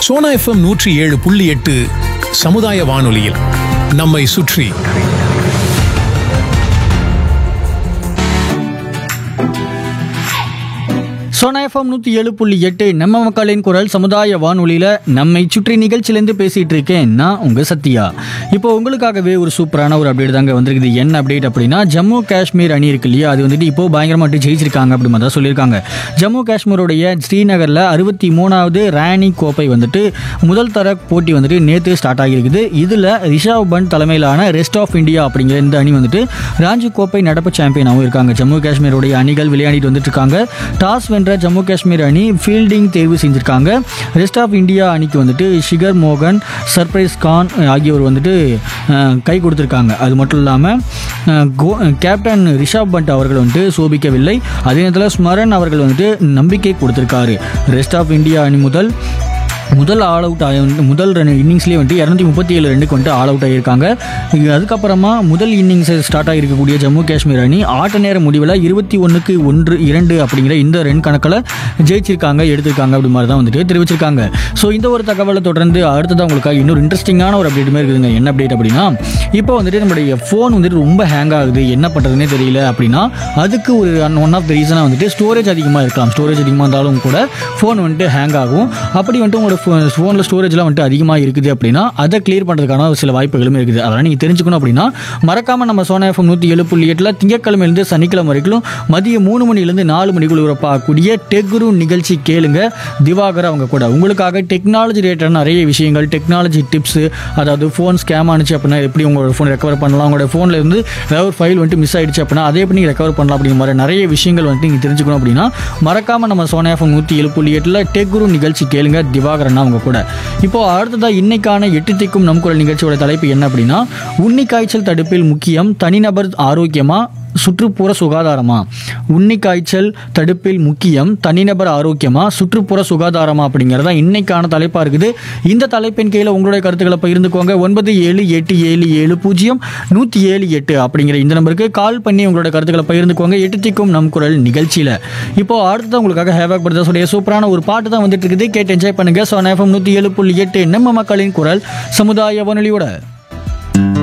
Sona FM நூற்றி ஏழு புள்ளி எட்டு சமுதாய வானொலியில் நம்மை சுற்றி சோனா எஃப்எம் நூற்றி ஏழு புள்ளி எட்டு நம்ம மக்களின் குரல் சமுதாய வானொலியில் நம்மை சுற்றி நிகழ்ச்சியிலேருந்து பேசிகிட்டு இருக்கேன் நான் உங்கள் சத்யா இப்போ உங்களுக்காகவே ஒரு சூப்பரான ஒரு அப்டேட் தாங்க வந்திருக்குது என்ன அப்டேட் அப்படின்னா ஜம்மு காஷ்மீர் அணி இருக்கு இல்லையா அது வந்துட்டு இப்போ பயங்கரமாட்டு ஜெயிச்சிருக்காங்க அப்படி மாதிரி தான் சொல்லியிருக்காங்க ஜம்மு காஷ்மீருடைய ஸ்ரீநகரில் அறுபத்தி மூணாவது ராணி கோப்பை வந்துட்டு முதல் தர போட்டி வந்துட்டு நேற்று ஸ்டார்ட் ஆகியிருக்குது இதில் ரிஷாவ் பண்ட் தலைமையிலான ரெஸ்ட் ஆஃப் இந்தியா அப்படிங்கிற இந்த அணி வந்துட்டு ராஞ்சி கோப்பை நடப்பு சாம்பியனாகவும் இருக்காங்க ஜம்மு காஷ்மீருடைய அணிகள் விளையாடிட்டு வந்துட்டு இருக்காங்க டாஸ் வென்ற ஜம்மு காஷ்மீர் அணி ஃபீல்டிங் தேர்வு செஞ்சிருக்காங்க ரெஸ்ட் ஆஃப் இந்தியா அணிக்கு வந்துட்டு ஷிகர் மோகன் சர்ப்ரைஸ் கான் ஆகியோர் வந்துட்டு அஹ், கை கொடுத்துருக்காங்க அது மட்டும் இல்லாமல் கேப்டன் ரிஷாப் பண்ட் அவர்கள் வந்துட்டு சோபிக்கவில்லை அதே நேரத்தில் ஸ்மரன் அவர்கள் வந்துட்டு நம்பிக்கை கொடுத்துருக்காரு ரெஸ்ட் ஆஃப் இந்தியா அணி முதல் முதல் ஆல் அவுட் ஆகி முதல் ரன் இன்னிங்ஸ்லேயே வந்துட்டு இரநூத்தி முப்பத்தி ஏழு ரெண்டுக்கு வந்துட்டு ஆல் அவுட் ஆகியிருக்காங்க இது அதுக்கப்புறமா முதல் இன்னிங்ஸ் ஸ்டார்ட் ஆகிருக்கக்கூடிய ஜம்மு காஷ்மீர் அணி ஆட்ட நேர முடிவில் இருபத்தி ஒன்றுக்கு ஒன்று இரண்டு அப்படிங்கிற இந்த ரன் கணக்கில் ஜெயிச்சிருக்காங்க எடுத்திருக்காங்க அப்படி மாதிரி தான் வந்துட்டு தெரிவிச்சிருக்காங்க ஸோ இந்த ஒரு தகவலை தொடர்ந்து அடுத்ததான் உங்களுக்காக இன்னொரு இன்ட்ரெஸ்டிங்கான ஒரு அப்டேட்டுமே இருக்குதுங்க என்ன அப்டேட் அப்படின்னா இப்போ வந்துட்டு நம்மளுடைய ஃபோன் வந்துட்டு ரொம்ப ஹேங் ஆகுது என்ன பண்ணுறதுனே தெரியல அப்படின்னா அதுக்கு ஒரு ஒன் ஆஃப் த ரீசனாக வந்துட்டு ஸ்டோரேஜ் அதிகமாக இருக்கலாம் ஸ்டோரேஜ் அதிகமாக இருந்தாலும் கூட ஃபோன் வந்துட்டு ஹேங் ஆகும் அப்படி வந்துட்டு உங்களோட ஃபோனில் ஸ்டோரேஜ்லாம் வந்துட்டு அதிகமாக இருக்குது அப்படின்னா அதை கிளியர் பண்ணுறதுக்கான ஒரு சில வாய்ப்புகளும் இருக்குது அதெல்லாம் நீங்கள் தெரிஞ்சுக்கணும் அப்படின்னா மறக்காமல் நம்ம சோனா எஃப்எம் நூற்றி ஏழு புள்ளி எட்டில் திங்கக்கிழமையிலேருந்து சனிக்கிழமை வரைக்கும் மதியம் மூணு மணிலேருந்து நாலு மணிக்குள்ள வரப்பாக்கூடிய டெக்ரு நிகழ்ச்சி கேளுங்க திவாகர் அவங்க கூட உங்களுக்காக டெக்னாலஜி ரிலேட்டட் நிறைய விஷயங்கள் டெக்னாலஜி டிப்ஸு அதாவது ஃபோன் ஸ்கேம் ஆனிச்சு அப்படின்னா எப்படி உங்களோட ஃபோன் ரெக்கவர் பண்ணலாம் உங்களோட ஃபோனில் இருந்து ஏதாவது ஒரு ஃபைல் வந்துட்டு மிஸ் ஆயிடுச்சு அப்படின்னா அதை எப்படி நீங்கள் ரெக்கவர் பண்ணலாம் அப்படிங்கிற மாதிரி நிறைய விஷயங்கள் வந்துட்டு நீங்கள் தெரிஞ்சுக்கணும் அப்படின்னா மறக்காமல் நம்ம சோனா எஃப்எம் நூற்றி ஏழு புள்ளி எட்டில் டெக்ரு நிகழ்ச்சி கேளுங்க திவாகரன் அவங்க கூட இப்போ அடுத்ததாக இன்னைக்கான எட்டு திக்கும் நம் குரல் நிகழ்ச்சியோட தலைப்பு என்ன அப்படின்னா உன்னி காய்ச்சல் தடுப்பில் முக்கியம் தனிநபர் ஆரோக்கியமா சுற்றுப்புற சுகாதாரமா உன்னி காய்ச்சல் தடுப்பில் முக்கியம் தனிநபர் ஆரோக்கியமா சுற்றுப்புற சுகாதாரமா அப்படிங்கிறதா இன்னைக்கான தலைப்பாக இருக்குது இந்த தலைப்பின் கீழே உங்களுடைய கருத்துக்களை பகிர்ந்துக்கோங்க ஒன்பது ஏழு எட்டு ஏழு ஏழு பூஜ்ஜியம் நூற்றி ஏழு எட்டு அப்படிங்கிற இந்த நம்பருக்கு கால் பண்ணி உங்களோட கருத்துக்களை பகிர்ந்துக்கோங்க எட்டு திக்கும் நம் குரல் நிகழ்ச்சியில் இப்போ அடுத்தது உங்களுக்காக ஹேவாக் பிரதர்ஸுடைய சூப்பரான ஒரு பாட்டு தான் வந்துட்டு இருக்குது கேட்டு என்ஜாய் பண்ணுங்க ஸோ எஃப்எம் நூற்றி ஏழு புள்ளி எட்டு நம்ம மக்களின் குரல் சமுதாய வானொலியோட